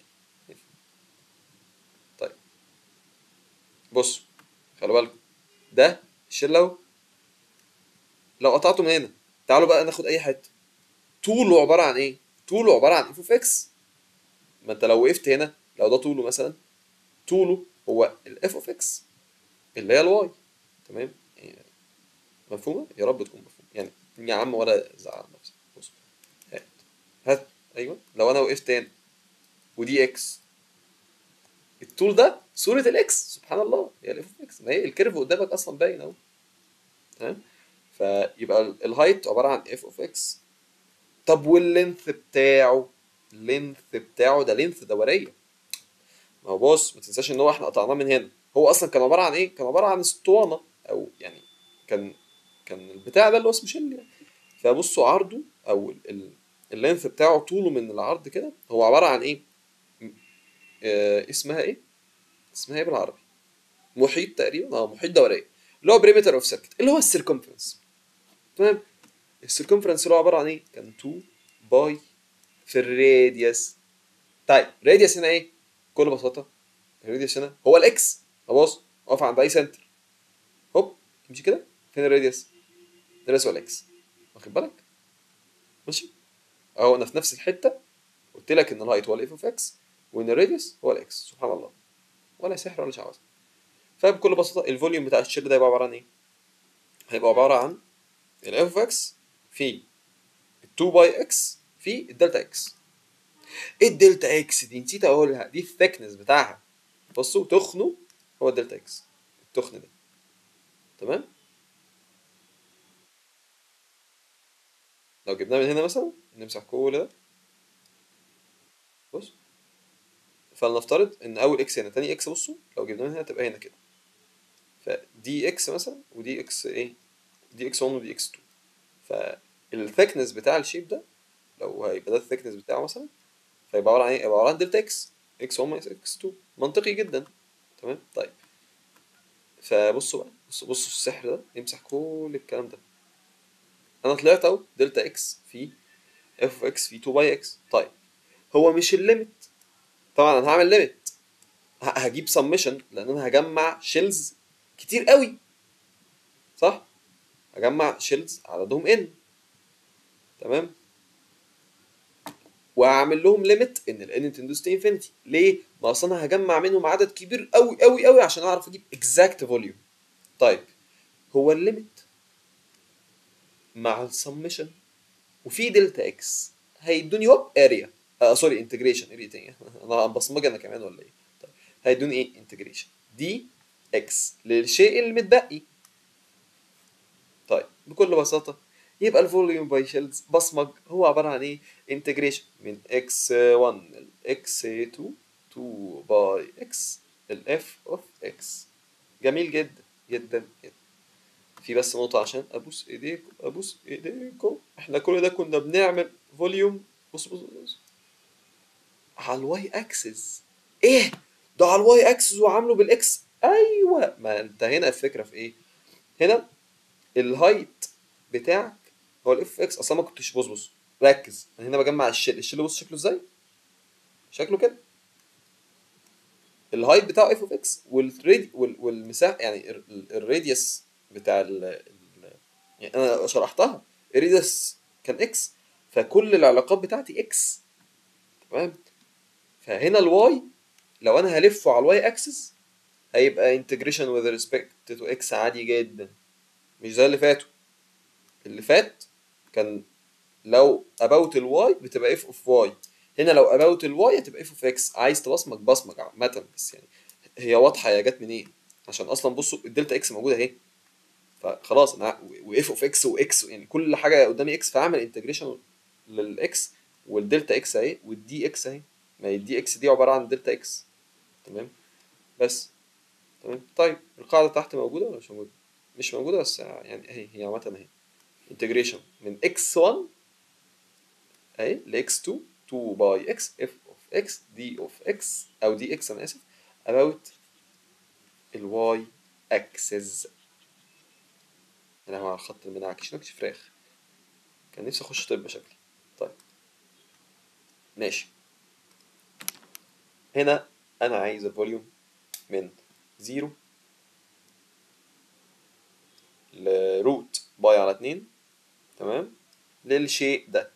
طيب بص خلوا بالكم ده الشله اهو لو قطعته من هنا تعالوا بقى ناخد اي حته طوله عباره عن ايه طوله عباره عن اف اوف اكس ما انت لو وقفت هنا لو ده طوله مثلا طوله هو الاف اوف اكس اللي هي الواي تمام يعني مفهومه يا رب تكون مفهومه يعني يا عم ولا زعل نفسك بص هات هات ايوه لو انا وقفت هنا ودي اكس الطول ده صورة الاكس سبحان الله هي الاف اوف اكس ما هي الكيرف قدامك اصلا باين اهو تمام فيبقى الهايت عبارة عن اف اوف اكس طب واللينث بتاعه اللينث بتاعه ده لينث دورية ما هو بص ما تنساش ان هو احنا قطعناه من هنا هو اصلا كان عبارة عن ايه؟ كان عبارة عن اسطوانة او يعني كان كان البتاع ده اللي هو اسمه شيل يعني فبصوا عرضه او اللينث بتاعه طوله من العرض كده هو عبارة عن ايه؟ آه اسمها ايه؟ اسمها ايه بالعربي؟ محيط تقريبا اه محيط دورية اللي هو بريمتر اوف سيركت اللي هو السيركمفرنس تمام السيركمفرنس اللي هو عبارة عن ايه؟ كان 2 باي في الراديوس طيب راديوس هنا ايه؟ بكل بساطة الراديوس هنا هو الاكس خلاص اقف عند اي سنتر هوب امشي كده فين الراديوس؟ الراديوس هو الاكس واخد بالك؟ ماشي؟ اهو انا في نفس الحتة قلت لك ان الهايت هو الاف اوف اكس وان الراديوس هو الاكس سبحان الله ولا سحر ولا شعوذة فبكل بساطة الفوليوم بتاع الشيل ده يبقى عبارة عن ايه؟ هيبقى عبارة عن الاف اوف اكس في ال 2 باي اكس في الدلتا اكس ايه الدلتا اكس دي نسيت اقولها دي الثيكنس بتاعها بصوا تخنه هو الدلتا اكس التخن ده تمام لو جبناه من هنا مثلا نمسح كل ده بص فلنفترض ان اول اكس هنا تاني اكس بصوا لو جبناه من هنا تبقى هنا كده فدي اكس مثلا ودي اكس ايه دي اكس 1 ودي اكس 2 فالثيكنس بتاع الشيب ده لو هيبقى ده الثيكنس بتاعه مثلا فيبقى عباره عن ايه؟ يبقى عباره عن دلتا اكس اكس 1 ماينس اكس 2 منطقي جدا تمام طيب فبصوا بقى بصوا بصوا السحر ده يمسح كل الكلام ده انا طلعت اهو دلتا اكس في اف اوف اكس في 2 باي اكس طيب هو مش الليميت طبعا انا هعمل ليميت هجيب سمشن لان انا هجمع شيلز كتير قوي صح هجمع شيلز عددهم ان تمام وهعمل لهم ليميت ان الان تندوس تو انفينيتي ليه؟ ما اصل انا هجمع منهم عدد كبير قوي قوي قوي عشان اعرف اجيب اكزاكت فوليوم طيب هو الليميت مع السمشن وفي دلتا اكس هيدوني هوب اريا آه سوري انتجريشن اريا تاني انا بصمج انا كمان ولا ايه؟ طيب هيدوني ايه؟ انتجريشن دي اكس للشيء المتبقي طيب بكل بساطه يبقى الفوليوم باي شيلز بصمج هو عباره عن ايه؟ انتجريشن من x1 ل x2 2 باي x الاف اوف x جميل جدا جدا جدا في بس نقطة عشان ابوس ايديكم ابوس ايديكم احنا كل ده كنا بنعمل فوليوم بص بص بص على الواي اكسس ايه ده على الواي اكسس وعامله بالاكس ايوه ما انت هنا الفكرة في ايه؟ هنا الهايت بتاعك هو الاف اكس اصلا ما كنتش بص بص ركز انا هنا بجمع الشيل الشيل بص شكله ازاي شكله كده الهايت بتاعه اف اوف اكس والريد والمساحه يعني الراديوس بتاع ال ال يعني انا شرحتها الراديوس كان اكس فكل العلاقات بتاعتي اكس تمام فهنا الواي لو انا هلفه على الواي اكسس هيبقى انتجريشن وذ ريسبكت تو اكس عادي جدا مش زي اللي فاتوا اللي فات كان لو اباوت الواي بتبقى اف اوف واي هنا لو اباوت الواي هتبقى اف اوف اكس عايز تبصمج بصمج عامه بس يعني هي واضحه هي جت منين عشان اصلا بصوا الدلتا اكس موجوده اهي فخلاص انا واف اوف اكس واكس يعني كل حاجه قدامي اكس فاعمل انتجريشن للاكس والدلتا اكس اهي والدي اكس اهي ما هي الدي اكس دي عباره عن دلتا اكس تمام بس تمام طيب القاعده تحت موجوده ولا مش موجوده مش موجوده بس يعني اهي هي عامه اهي انتجريشن من x1 اهي ل x2 2 باي x f of x d of x او دي x انا اسف about الواي اكسس انا هو على الخط المنعكش نكش فراخ كان نفسي اخش طب شكلي طيب ماشي هنا انا عايز الفوليوم من زيرو لروت باي على اتنين تمام للشيء ده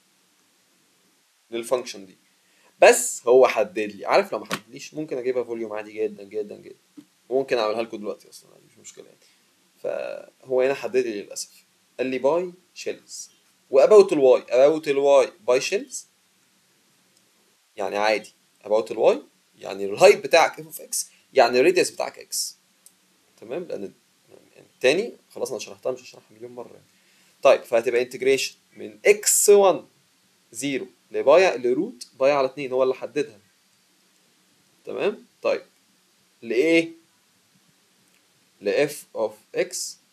للفانكشن دي بس هو حدد لي عارف لو ما حددليش ممكن اجيبها فوليوم عادي جدا جدا جدا وممكن اعملها لكم دلوقتي اصلا عادي مش مشكله يعني فهو هنا حدد لي للاسف قال لي باي شيلز واباوت الواي اباوت الواي باي شيلز يعني عادي اباوت الواي يعني الهايت بتاعك اف اوف اكس يعني الراديوس بتاعك اكس تمام لان التاني خلاص انا شرحتها مش هشرحها مليون مره يعني. طيب فهتبقى انتجريشن من اكس 1 0 لباي لروت باي على 2 هو اللي حددها تمام طيب لايه ل f of x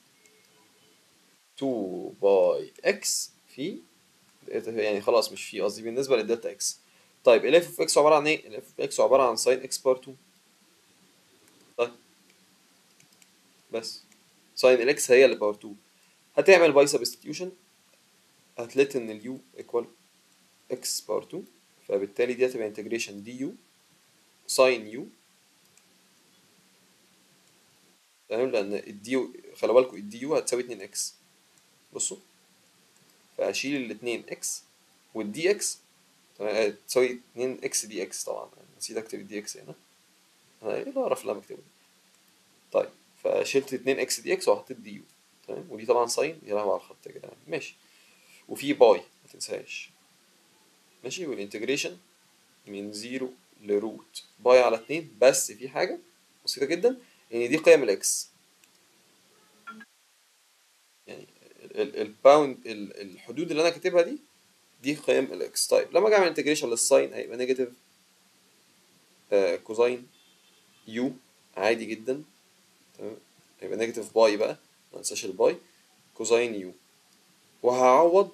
2 باي x في يعني خلاص مش في قصدي بالنسبه للدلتا اكس طيب ال f of x عباره عن ايه؟ ال f of x عباره عن sin x بار 2 طيب بس sin ال x هي اللي باور 2 هتعمل باي سبستيوشن هتلاقي ان اليو ايكوال x باور 2 فبالتالي دي هتبقى انتجريشن دي يو ساين يو تمام لان الدي خلي بالكم الدي يو هتساوي 2 اكس بصوا فاشيل الاثنين اكس والدي اكس تساوي 2 اكس دي اكس طبعا نسيت اكتب الدي اكس هنا انا ايه اللي اعرف اللي انا بكتبه طيب فشلت 2 اكس دي اكس وحطيت دي يو تمام ودي طبعا ساين يا لهوي على الخط يا جدعان ماشي وفي باي ما تنساش ماشي والانتجريشن من زيرو لروت باي على 2 بس في حاجه بسيطه جدا ان دي قيم الاكس يعني الباوند الحدود اللي انا كاتبها دي دي قيم الاكس طيب لما اجي اعمل انتجريشن للساين هيبقى نيجاتيف آه كوزاين يو عادي جدا تمام هيبقى نيجاتيف باي بقى ما انساش الباي كوزاين يو وهعوض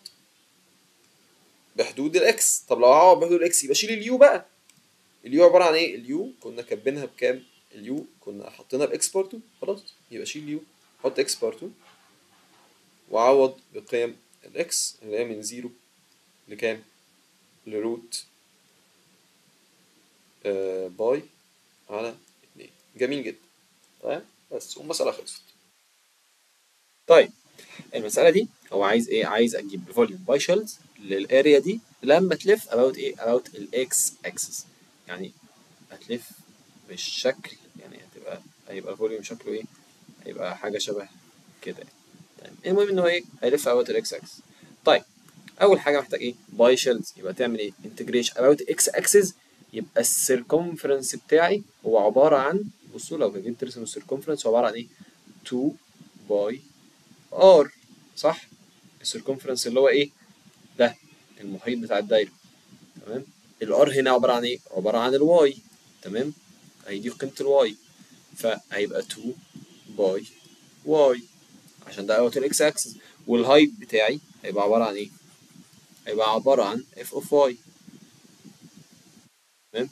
بحدود الاكس طب لو هعوض بحدود الاكس يبقى شيل اليو بقى اليو عباره عن ايه اليو كنا كاتبينها بكام اليو كنا حاطينها باكس بار 2 خلاص يبقى شيل يو حط اكس بار 2 وعوض بقيم الاكس اللي هي من زيرو لكام لروت آه باي على 2 جميل جدا تمام بس والمسألة خلصت طيب المسألة دي هو عايز ايه؟ عايز اجيب الفوليوم باي شيلز للاريا دي لما تلف about ايه؟ about الاكس اكسس يعني هتلف بالشكل يعني هتبقى هيبقى الفوليوم شكله ايه؟ هيبقى حاجة شبه كده يعني. طيب المهم ان هو ايه؟ هيلف about الاكس اكسس طيب اول حاجة محتاج ايه؟ باي شيلز يبقى تعمل ايه؟ انتجريشن about اكس اكسس يبقى السيركمفرنس بتاعي هو عبارة عن بصوا لو جيت ترسم السيركمفرنس هو عبارة عن ايه؟ 2 باي ار صح؟ السيركمفرنس اللي هو ايه؟ ده المحيط بتاع الدايرة تمام؟ الار هنا عبارة عن ايه؟ عبارة عن الواي تمام؟ اهي دي قيمة الواي فهيبقى 2 باي واي عشان ده اوت الاكس اكسس والهايت بتاعي هيبقى عبارة عن ايه؟ هيبقى عبارة عن اف اوف واي تمام؟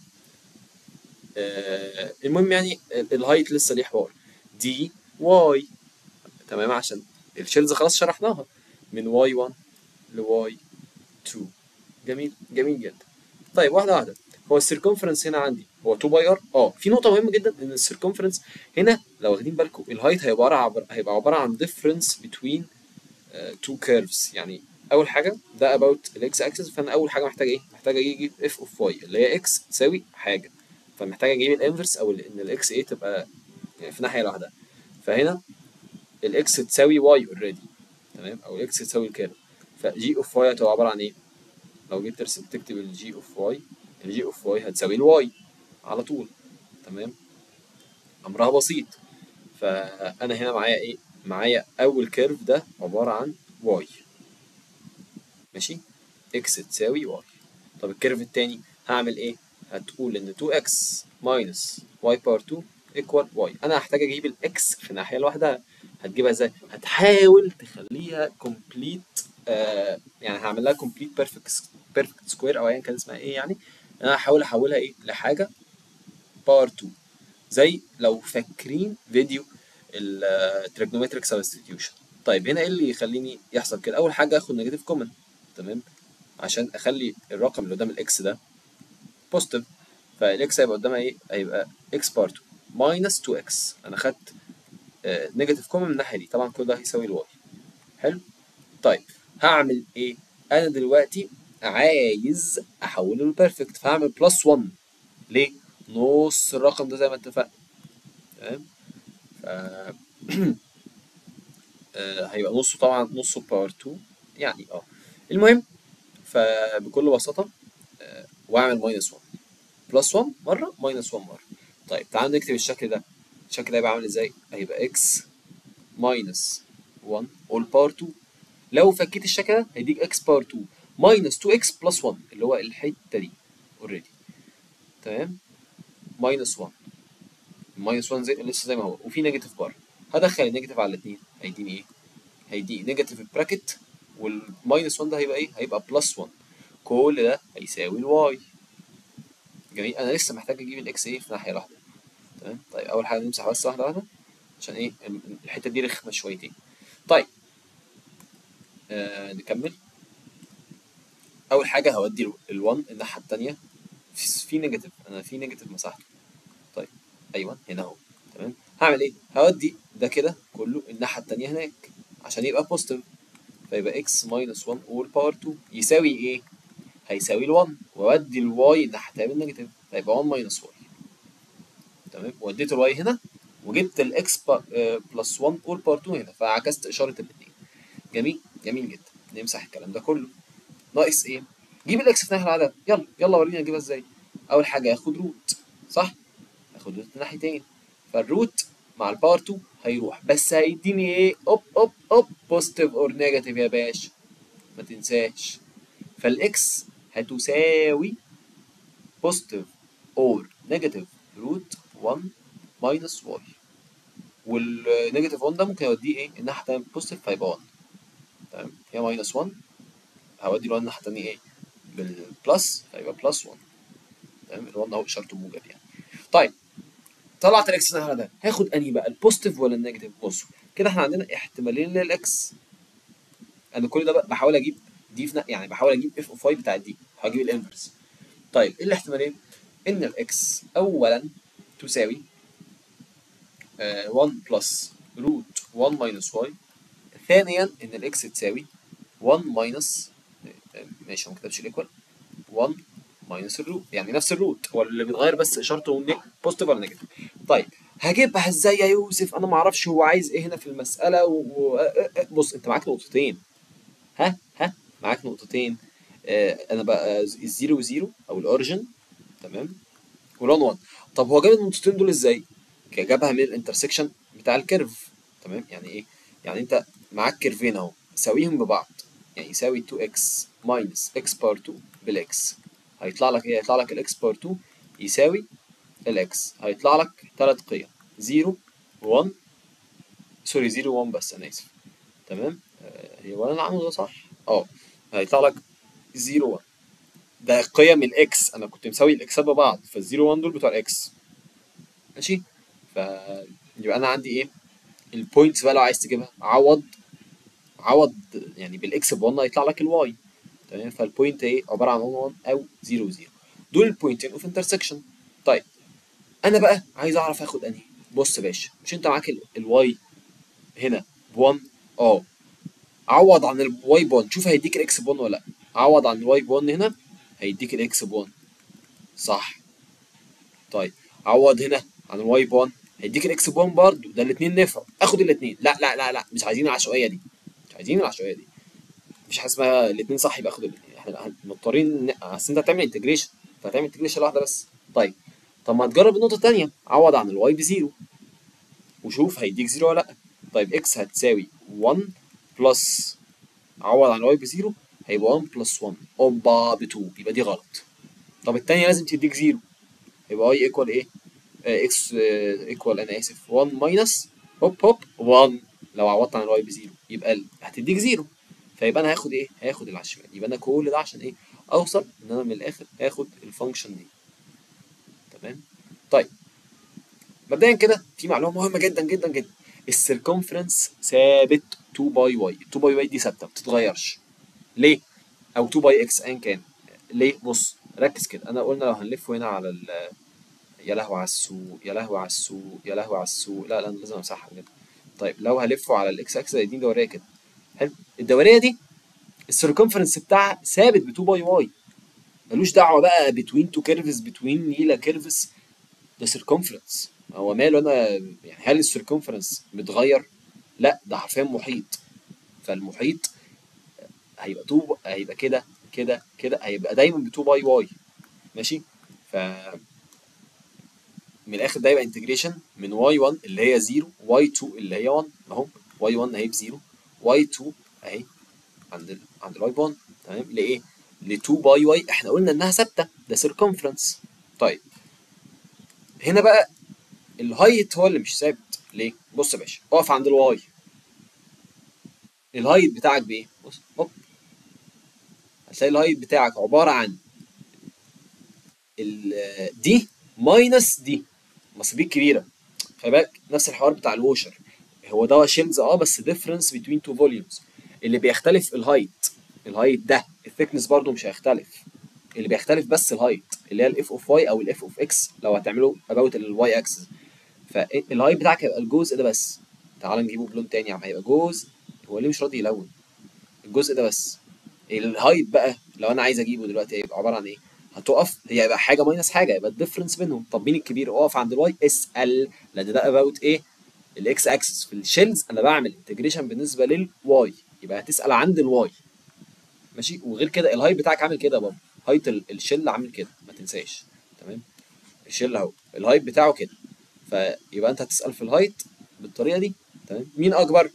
آه المهم يعني الهايت لسه ليه حوار دي واي تمام عشان الشيلز خلاص شرحناها من واي 1 لواي 2 جميل جميل جدا طيب واحده واحده هو السيركمفرنس هنا عندي هو 2 باي ار اه في نقطه مهمه جدا ان السيركمفرنس هنا لو واخدين بالكم الهايت هيبقى عبارة هيبقى عباره عن ديفرنس بين تو كيرفز يعني اول حاجه ده اباوت الاكس اكسس فانا اول حاجه محتاج ايه محتاج اجيب اف اوف واي اللي هي اكس تساوي حاجه فمحتاج اجيب الانفرس او ان الاكس ايه تبقى يعني في ناحيه لوحدها فهنا الاكس تساوي واي اوريدي تمام او الاكس تساوي الكيرف فجي اوف واي هتبقى عباره عن ايه لو جيت ترسم تكتب الجي اوف واي الجي اوف واي هتساوي الواي على طول تمام امرها بسيط فانا هنا معايا ايه معايا اول كيرف ده عباره عن واي ماشي اكس تساوي واي طب الكيرف التاني هعمل ايه هتقول ان 2x minus y باور 2 equal y انا هحتاج اجيب الاكس في ناحيه لوحدها هتجيبها ازاي هتحاول تخليها complete آه يعني هعمل لها complete perfect perfect square او ايا كان اسمها ايه يعني انا هحاول احولها ايه لحاجه باور 2 زي لو فاكرين فيديو التريجنومتريك سبستيتيوشن طيب هنا ايه اللي يخليني يحصل كده اول حاجه اخد نيجاتيف كومن تمام عشان اخلي الرقم اللي قدام الاكس ده بوزيتيف فالاكس هيبقى قدامها ايه هيبقى اكس بار 2 ماينس 2 اكس انا خدت نيجاتيف كومن من الناحيه دي طبعا كل ده هيساوي الواي حلو طيب هعمل ايه انا دلوقتي عايز احوله لبيرفكت فهعمل بلس 1 ليه نص الرقم ده زي ما اتفقنا تمام ف آه، هيبقى نصه طبعا نصه باور 2 يعني اه المهم فبكل بساطه آه، واعمل ماينس 1 بلس 1 مره ماينس 1 مره طيب تعالوا نكتب الشكل ده الشكل ده هيبقى عامل ازاي هيبقى اكس ماينس 1 اول باور 2 لو فكيت الشكل ده هيديك اكس باور 2 ماينس 2 اكس بلس 1 اللي هو الحته دي اوريدي تمام ماينس 1 ماينس 1 زي لسه زي ما هو وفي نيجاتيف بره هدخل النيجاتيف على الاثنين هيديني ايه هيديني نيجاتيف براكت والماينس 1 ده هيبقى ايه هيبقى بلس 1 كل ده هيساوي الواي جميل انا لسه محتاج اجيب الاكس ايه في ناحيه واحده تمام طيب اول حاجه نمسح بس واحده واحده عشان ايه الحته دي رخمه شويتين طيب آه نكمل اول حاجه هودي ال1 الناحيه الثانيه في نيجاتيف انا في نيجاتيف مسحته طيب ايوه هنا اهو تمام هعمل ايه هودي ده كده كله الناحيه الثانيه هناك عشان يبقى بوزيتيف فيبقى x minus 1 all power 2 يساوي ايه هيساوي ال1 واودي الواي الناحيه الثانيه بالنيجاتيف فيبقى 1 minus y تمام وديت الواي هنا وجبت الاكس بلس 1 all power 2 هنا فعكست اشاره الاثنين جميل جميل جدا نمسح الكلام ده كله ناقص ايه جيب الاكس في ناحيه العدد يلا يلا وريني اجيبها ازاي اول حاجه هاخد روت صح هاخد روت من ناحيتين فالروت مع الباور 2 هيروح بس هيديني ايه اوب اوب اوب بوزيتيف اور نيجاتيف يا باشا ما تنساش فالاكس هتساوي بوزيتيف اور نيجاتيف روت 1 ماينس واي والنيجاتيف 1 ده ممكن اوديه ايه الناحيه الثانيه بوزيتيف فيبقى 1 تمام هي ماينس 1 هودي ال1 الناحيه الثانيه ايه بالبلس فيبقى بلس 1 تمام ال1 اهو اشارته موجب يعني طيب طلعت الاكس الناحيه ده هاخد انهي بقى البوزيتيف ولا النيجاتيف بصوا كده احنا عندنا احتمالين للاكس انا كل ده بقى بحاول اجيب دي في يعني بحاول اجيب اف اوف 5 بتاع دي هجيب الانفرس طيب ايه الاحتمالين ان الاكس اولا تساوي آه 1 بلس روت 1 ماينس واي ثانيا ان الاكس تساوي 1 ماينس ماشي هو ما كتبش الايكوال 1 ماينس الروت يعني نفس الروت هو اللي بيتغير بس اشارته بوزيتيف ولا نيجاتيف طيب هجيبها ازاي يا يوسف انا ما اعرفش هو عايز ايه هنا في المساله و... و... بص انت معاك نقطتين ها ها معاك نقطتين آه انا بقى الزيرو زيرو او الاوريجن تمام ولون 1 طب هو جاب النقطتين دول ازاي جابها من الانترسكشن بتاع الكيرف تمام يعني ايه يعني انت معاك كيرفين اهو ساويهم ببعض يعني يساوي 2x ماينس x بار 2 بالاكس هيطلع لك ايه هيطلع لك الاكس بار 2 يساوي الاكس هيطلع لك ثلاث قيم 0 1 سوري 0 1 بس انا اسف تمام آه هي ولا انا عامله ده صح اه هيطلع لك 0 1 ده قيم الاكس انا كنت مساوي الاكسات ببعض فال 1 دول بتوع الاكس ماشي فيبقى انا عندي ايه البوينتس بقى لو عايز تجيبها عوض عوض يعني بالاكس ب 1 هيطلع لك الواي تمام فالبوينت ايه عباره عن 1 1 او 0 0 دول البوينتين اوف انترسكشن طيب انا بقى عايز اعرف اخد انهي بص يا باشا مش انت معاك الواي هنا ب 1 اه عوض عن الواي ب 1 شوف هيديك الاكس ب 1 ولا لا عوض عن الواي ب 1 هنا هيديك الاكس ب 1 صح طيب عوض هنا عن الواي ب 1 هيديك الاكس ب 1 برضه ده الاثنين نفع اخد الاثنين لا لا لا لا مش عايزين العشوائيه دي مش عايزين العشوائيه دي مفيش حاجه اسمها الاثنين صح يبقى اخد الاثنين احنا مضطرين اصل انت هتعمل انتجريشن فهتعمل انتجريشن واحده بس طيب طب ما تجرب النقطه الثانيه عوض عن الواي بزيرو وشوف هيديك زيرو ولا لا طيب اكس هتساوي 1 بلس عوض عن الواي بزيرو هيبقى 1 بلس 1 اوبا ب 2 يبقى دي غلط طب التانية لازم تديك زيرو يبقى اي ايكوال ايه اكس ايكوال انا اسف 1 ماينس هوب هوب 1 لو عوضت عن الواي بزيرو يبقى ال- هتديك زيرو فيبقى انا هاخد ايه هاخد اللي على الشمال يبقى انا كل ده عشان ايه اوصل ان انا من الاخر هاخد الفانكشن دي تمام طيب مبدئيا كده في معلومه مهمه جدا جدا جدا السيركمفرنس ثابت 2 باي واي 2 باي واي دي ثابته ما بتتغيرش ليه او 2 باي اكس ايا كان ليه بص ركز كده انا قلنا لو هنلف هنا على ال يا لهوي على السوق يا لهوي على السوق يا لهوي على السوق لا لا انا لازم امسحها بجد طيب لو هلفه على الاكس اكس دي دوريه كده حلو الدوريه دي السيركمفرنس بتاعها ثابت ب 2 باي واي ملوش دعوه بقى بتوين تو كيرفز بتوين نيلا كيرفز ده سيركمفرنس هو ماله انا يعني هل السيركمفرنس متغير؟ لا ده حرفيا محيط فالمحيط هيبقى 2 هيبقى كده كده كده هيبقى دايما ب 2 باي واي ماشي ف من الاخر ده يبقى انتجريشن من واي 1 اللي هي 0 واي 2 اللي هي 1 اهو واي 1 اهي ب 0 واي 2 اهي عند ال عند الواي 1 تمام لايه؟ ل 2 باي واي احنا قلنا انها ثابته ده سيركمفرنس طيب هنا بقى الهايت هو اللي مش ثابت ليه؟ بص يا باشا اقف عند الواي الهايت بتاعك بايه؟ بص هوب هتلاقي الهايت بتاعك عباره عن ال دي ماينس دي المصابيح الكبيره خلي بالك نفس الحوار بتاع الوشر هو ده شيلز اه بس ديفرنس بين تو فوليومز اللي بيختلف الهايت الهايت ده الثيكنس برضو مش هيختلف اللي بيختلف بس الهايت اللي هي الاف اوف واي او الاف اوف اكس لو هتعملوا اباوت الواي اكسس فالهايت بتاعك هيبقى الجزء ده بس تعال نجيبه بلون تاني يا عم هيبقى جزء هو ليه مش راضي يلون الجزء ده بس الهايت بقى لو انا عايز اجيبه دلوقتي هيبقى عباره عن ايه هتقف هي هيبقى حاجه ماينس حاجه يبقى الديفرنس بينهم طب مين الكبير اقف عند الواي اسال لان ده اباوت ايه الاكس اكسس في الشيلز انا بعمل انتجريشن بالنسبه للواي يبقى هتسال عند الواي ماشي وغير كده الهايت بتاعك عامل كده برضه هايت ال- الشيل عامل كده ما تنساش تمام الشيل اهو الهايت بتاعه كده فيبقى انت هتسال في الهايت بالطريقه دي تمام مين اكبر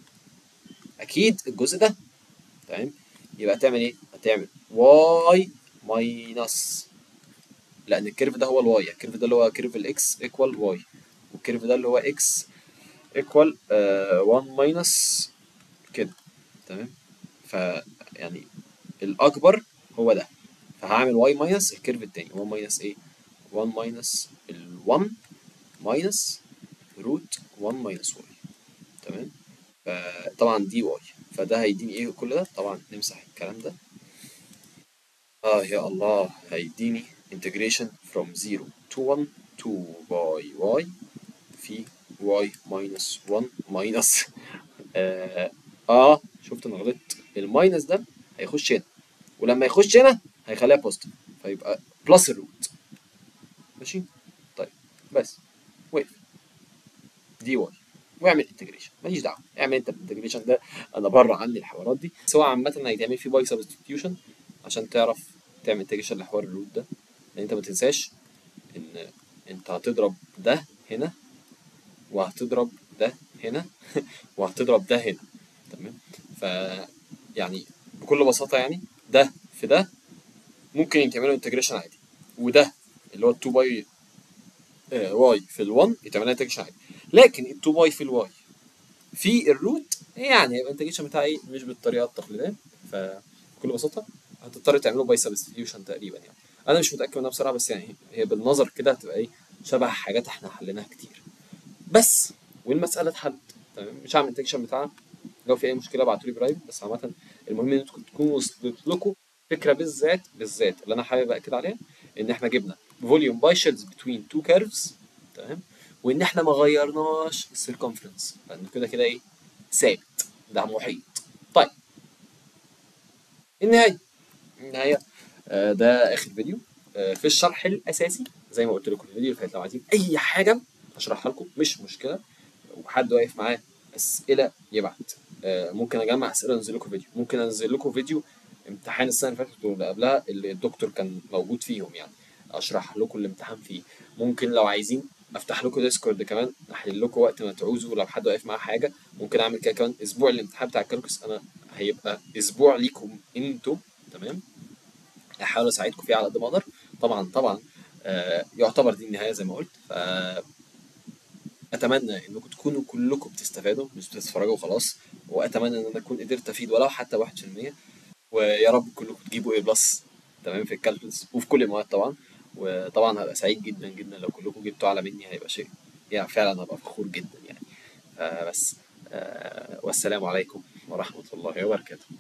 اكيد الجزء ده تمام يبقى هتعمل ايه هتعمل واي ماينس لان الكيرف ده هو الواي الكيرف ده اللي هو كيرف الاكس ايكوال واي والكيرف ده اللي هو اكس ايكوال 1 ماينس كده تمام ف يعني الاكبر هو ده فهعمل واي ماينس الكيرف التاني 1 ماينس ايه 1 ماينس ال 1 ماينس روت 1 ماينس واي تمام فطبعا دي واي فده هيديني ايه كل ده طبعا نمسح الكلام ده اه يا الله هيديني integration from 0 to 1 2 باي y في y minus 1 minus آه, اه شفت انا غلطت الماينس ده هيخش هنا ولما يخش هنا هيخليها بوزيتيف فيبقى بلس الروت ماشي طيب بس وقف دي واي واعمل انتجريشن ماليش دعوه اعمل انت الانتجريشن ده انا بره عني الحوارات دي سواء عامه هيتعمل فيه باي سبستيوشن عشان تعرف تعمل انتجريشن لحوار الروت ده لان انت ما تنساش ان انت هتضرب ده هنا وهتضرب ده هنا وهتضرب ده هنا تمام ف يعني بكل بساطه يعني ده في ده ممكن يتعملوا انتجريشن عادي وده اللي هو ال 2 باي واي في ال 1 يتعمل انتجريشن عادي لكن ال 2 باي في الواي في الروت يعني هيبقى الانتجريشن بتاعي ايه مش بالطريقه التقليديه فبكل بساطه هتضطر تعمله باي سبستيوشن تقريبا يعني انا مش متاكد منها بصراحه بس يعني هي بالنظر كده هتبقى ايه شبه حاجات احنا حليناها كتير بس والمساله اتحلت تمام مش هعمل انتجريشن بتاعها لو في اي مشكله ابعتوا لي برايفت بس عامه المهم ان انتوا تكونوا وصلت لكم فكره بالذات بالذات اللي انا حابب اكد عليها ان احنا جبنا فوليوم باي شيلز بتوين تو كيرفز تمام وان احنا ما غيرناش السيركمفرنس لانه كده كده ايه ثابت ده محيط طيب النهايه النهايه آه ده اخر فيديو آه في الشرح الاساسي زي ما قلت لكم في الفيديو اللي فات لو عايزين اي حاجه هشرحها لكم مش مشكله وحد واقف معاه اسئله يبعت آه ممكن اجمع اسئله انزل لكم فيديو ممكن انزل لكم فيديو امتحان السنه اللي فاتت واللي قبلها اللي الدكتور كان موجود فيهم يعني اشرح لكم الامتحان فيه ممكن لو عايزين افتح لكم ديسكورد كمان احل لكم وقت ما تعوزوا لو حد واقف معاه حاجه ممكن اعمل كده كمان اسبوع الامتحان بتاع الكالكوس انا هيبقى اسبوع ليكم انتوا تمام احاول اساعدكم فيه على قد ما اقدر طبعا طبعا آه، يعتبر دي النهايه زي ما قلت ف اتمنى انكم تكونوا كلكم بتستفادوا مش بتتفرجوا وخلاص واتمنى ان انا اكون قدرت افيد ولو حتى 1% ويا رب كلكم تجيبوا ايه بلس تمام في الكالكولس وفي كل المواد طبعا وطبعا هبقى سعيد جدا جدا لو كلكم جبتوا اعلى مني هيبقى شيء يعني فعلا هبقى فخور جدا يعني فبس آه والسلام عليكم ورحمة الله وبركاته